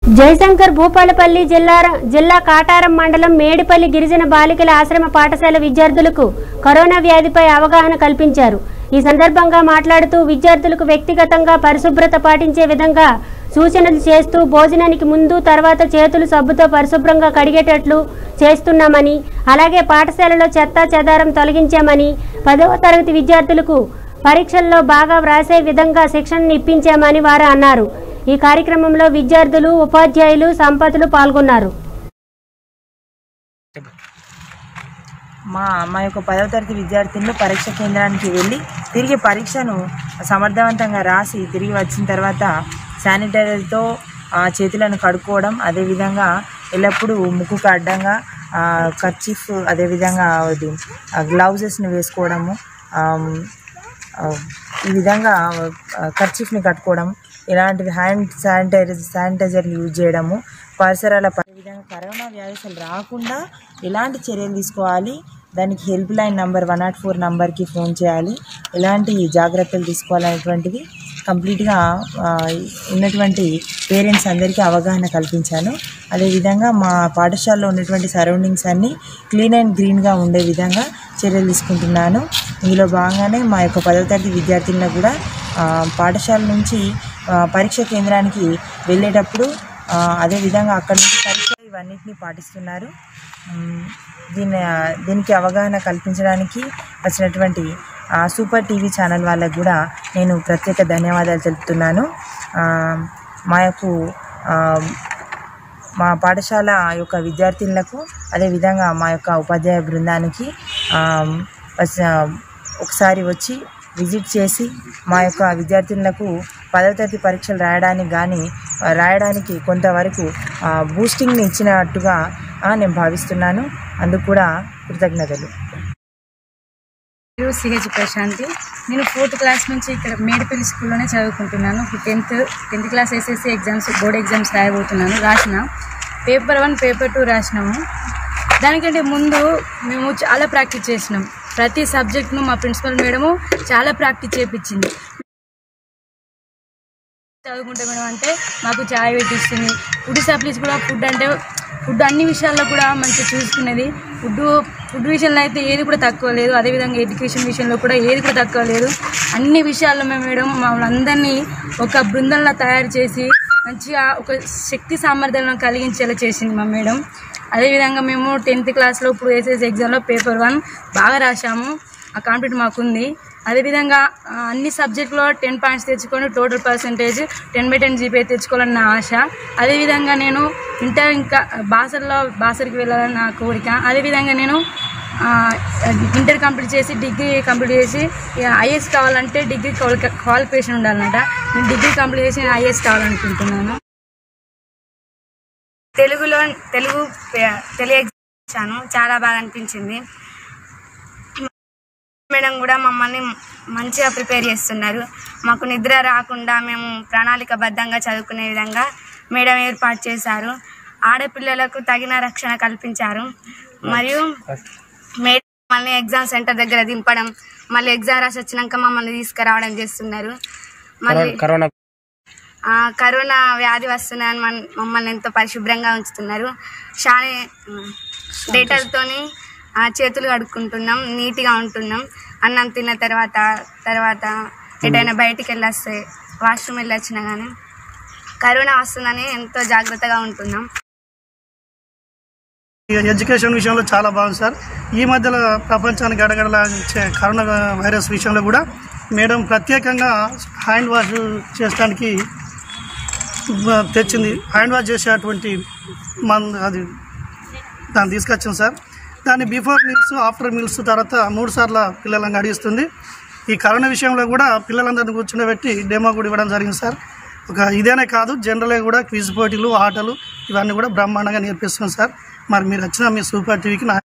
జయశంకర్ భూపాలపల్లి జిల్లా జిల్లా కాటారం మండలం మేడిపల్లి గిరిజన బాలికల ఆశ్రమ పాఠశాల విద్యార్థులకు కరోనా వ్యాధిపై అవగాహన కల్పించారు ఈ సందర్భంగా మాట్లాడుతూ విద్యార్థులకు వ్యక్తిగతంగా పరిశుభ్రత పాటించే విధంగా సూచనలు చేస్తూ భోజనానికి ముందు తర్వాత చేతులు సబ్బుతో పరిశుభ్రంగా కడిగేటట్లు చేస్తున్నామని అలాగే పాఠశాలలో చెత్త చెదారం తొలగించామని పదవ తరగతి విద్యార్థులకు పరీక్షల్లో బాగా వ్రాసే విధంగా శిక్షణ ఇప్పించామని వారు అన్నారు ఈ కార్యక్రమంలో విద్యార్థులు ఉపాధ్యాయులు సంపతులు పాల్గొన్నారు మా మా యొక్క పదవ తరగతి విద్యార్థులు పరీక్ష కేంద్రానికి వెళ్ళి తిరిగి పరీక్షను సమర్థవంతంగా రాసి తిరిగి వచ్చిన తర్వాత శానిటైజర్తో ఆ, చేతులను కడుక్కోవడం అదేవిధంగా ఎల్లప్పుడూ ముక్కుకు అడ్డంగా కర్చీఫ్ అదేవిధంగా అది గ్లౌజెస్ని వేసుకోవడము ఆమ్, ఆ, ఈ విధంగా కర్చీఫ్ని కట్టుకోవడం ఇలాంటివి హ్యాండ్ శానిటైజర్ శానిటైజర్ని యూజ్ చేయడము పరిసరాల ప- ఈ విధంగా కరోనా వ్యాధి అసలు రాకుండా ఎలాంటి చర్యలు తీసుకోవాలి దానికి help line number one not four నంబర్కి ఫోన్ చేయాలి ఎలాంటి జాగ్రత్తలు తీసుకోవాలనేటువంటిది కంప్లీట్గా ఆ, ఉన్నటువంటి పేరెంట్స్ అందరికీ అవగాహన కల్పించాను అదేవిధంగా మా పాఠశాలలో ఉన్నటువంటి సరౌండింగ్స్ అన్నీ క్లీన్ అండ్ గ్రీన్గా ఉండే విధంగా చర్యలు తీసుకుంటున్నాను ఇందులో భాగంగానే మా యొక్క పదవ తరగతి విద్యార్థులను కూడా ఆ, పాఠశాల నుంచి ఆ, పరీక్ష కేంద్రానికి వెళ్ళేటప్పుడు ఆ, అదేవిధంగా అక్కడి నుంచి పరీక్ష ఇవన్నిటిని పాటిస్తున్నారు ఉమ్, దీని దీనికి అవగాహన కల్పించడానికి వచ్చినటువంటి ఆ, సూపర్ టీవీ ఛానల్ వాళ్ళకు కూడా నేను ప్రత్యేక ధన్యవాదాలు తెలుపుతున్నాను ఆ, మా యొక్క ఆ, మా పాఠశాల యొక్క విద్యార్థినులకు అదేవిధంగా మా యొక్క ఉపాధ్యాయ బృందానికి ఆ, వస- ఒకసారి వచ్చి విజిట్ చేసి మా యొక్క విద్యార్థినులకు పదవ తరగతి పరీక్షలు రాయడానికి కానీ రాయడానికి కొంతవరకు ఆ, బూస్టింగ్ని ఇచ్చినట్టుగా ఆ, నేను భావిస్తున్నాను అందుకు కూడా కృతజ్ఞతలు పేరు సిహెచ్ ప్రశాంతి నేను ఫోర్త్ క్లాస్ నుంచి ఇక్కడ మేడిపల్లి స్కూల్లోనే చదువుకుంటున్నాను tenth tenth class SSC exams board exams రాయబోతున్నాను రాసిన పేపర్ వన్ పేపర్ టూ రాసినాము దానికంటే ముందు మేము చాలా ప్రాక్టీస్ చేసినాం ప్రతి సబ్జెక్ట్ను మా ప్రిన్సిపల్ మేడము చాలా ప్రాక్టీస్ చేయించింది చదువుకుంటే మేడం అంటే మాకు చాయ్ పెట్టిస్తుంది ఫుడ్ సప్లీస్ కూడా ఫుడ్ అంటే ఫుడ్ అన్ని విషయాల్లో కూడా మంచిగా చూసుకునేది ఫుడ్ ఫుడ్ విషయంలో అయితే ఏది కూడా తక్కువ లేదు అదేవిధంగా ఎడ్యుకేషన్ విషయంలో కూడా ఏది కూడా తక్కువ లేదు అన్ని విషయాల్లో మేము మేడం మమ్మల్ని అందరినీ ఒక బృందంలా తయారు చేసి మంచిగా ఒక శక్తి సామర్థ్యాలను కలిగించేలా చేసింది మా మేడం అదేవిధంగా మేము టెన్త్ క్లాస్లో ఇప్పుడు ఎస్ఎస్ ఎగ్జామ్లో పేపర్ వన్ బాగా రాసాము ఆ కాన్ఫిడెంట్ మాకుంది అదేవిధంగా ఆ, అన్ని సబ్జెక్టులో టెన్ పాయింట్స్ తెచ్చుకొని total percentage ten by ten GP తెచ్చుకోవాలని నా ఆశ అదేవిధంగా నేను ఇంటర్ ఇంకా బాసర్లో బాసర్కి వెళ్ళాలని నా కోరిక అదేవిధంగా నేను ఆ, ఇంటర్ కంప్లీట్ చేసి డిగ్రీ కంప్లీట్ చేసి ఐఏఎస్ కావాలంటే డిగ్రీ క్వాలి క్వాలిఫికేషన్ ఉండాలన్నమాట నేను డిగ్రీ కంప్లీట్ చేసి నేను ఐఏఎస్ కావాలనుకుంటున్నాను తెలుగులో తెలుగు పే- తెలుగు ఎగ్జామ్ ఇచ్చాను చాలా బాగా అనిపించింది మేడం కూడా మమ్మల్ని మంచిగా ప్రిపేర్ చేస్తున్నారు మాకు నిద్ర రాకుండా మేము ప్రణాళికబద్ధంగా చదువుకునే విధంగా మేడం ఏర్పాటు చేశారు ఆడపిల్లలకు తగిన రక్షణ కల్పించారు మరియు మేడం మమ్మల్ని ఎగ్జామ్ సెంటర్ దగ్గర దింపడం మళ్ళీ ఎగ్జామ్ రాసి వచ్చినాక మమ్మల్ని తీసుకురావడం చేస్తున్నారు మళ్ళీ ఆ, కరోనా వ్యాధి వస్తుందని మన మమ్మల్ని ఎంతో పరిశుభ్రంగా ఉంచుతున్నారు షాని డేటాలతోని ఆ, చేతులు కడుక్కుంటున్నాం నీట్గా ఉంటున్నాం అన్నం తిన్న తర్వాత తర్వాత ఎటైనా బయటికి వెళ్ళొస్తే వాష్రూమ్ వెళ్ళొచ్చినా కానీ కరోనా వస్తుందని ఎంతో జాగ్రత్తగా ఉంటున్నాం ఈ ఎడ్యుకేషన్ విషయంలో చాలా బాగుంది సార్ ఈ మధ్యలో ప్రపంచానికి గడగడలాడించే కరోనా వైరస్ విషయంలో కూడా మేడం ప్రత్యేకంగా హ్యాండ్ వాష్ చేయడానికి బ- తెచ్చింది హ్యాండ్ వాష్ చేసేటువంటి మన అది దాన్ని తీసుకొచ్చింది సార్ దాన్ని బిఫోర్ మీల్స్ ఆఫ్టర్ మీల్స్ తర్వాత మూడు సార్లు పిల్లలను అడిగిస్తుంది ఈ కరోనా విషయంలో కూడా పిల్లలందరినీ కూర్చుండబెట్టి డెమో కూడా ఇవ్వడం జరిగింది సార్ ఒక ఇదేనే కాదు జనరల్గా కూడా క్విజ్ పోటీలు ఆటలు ఇవన్నీ కూడా బ్రహ్మాండంగా నేర్పిస్తుంది సార్ మరి మీరు వచ్చిన మీ సూపర్ టీవీకి నా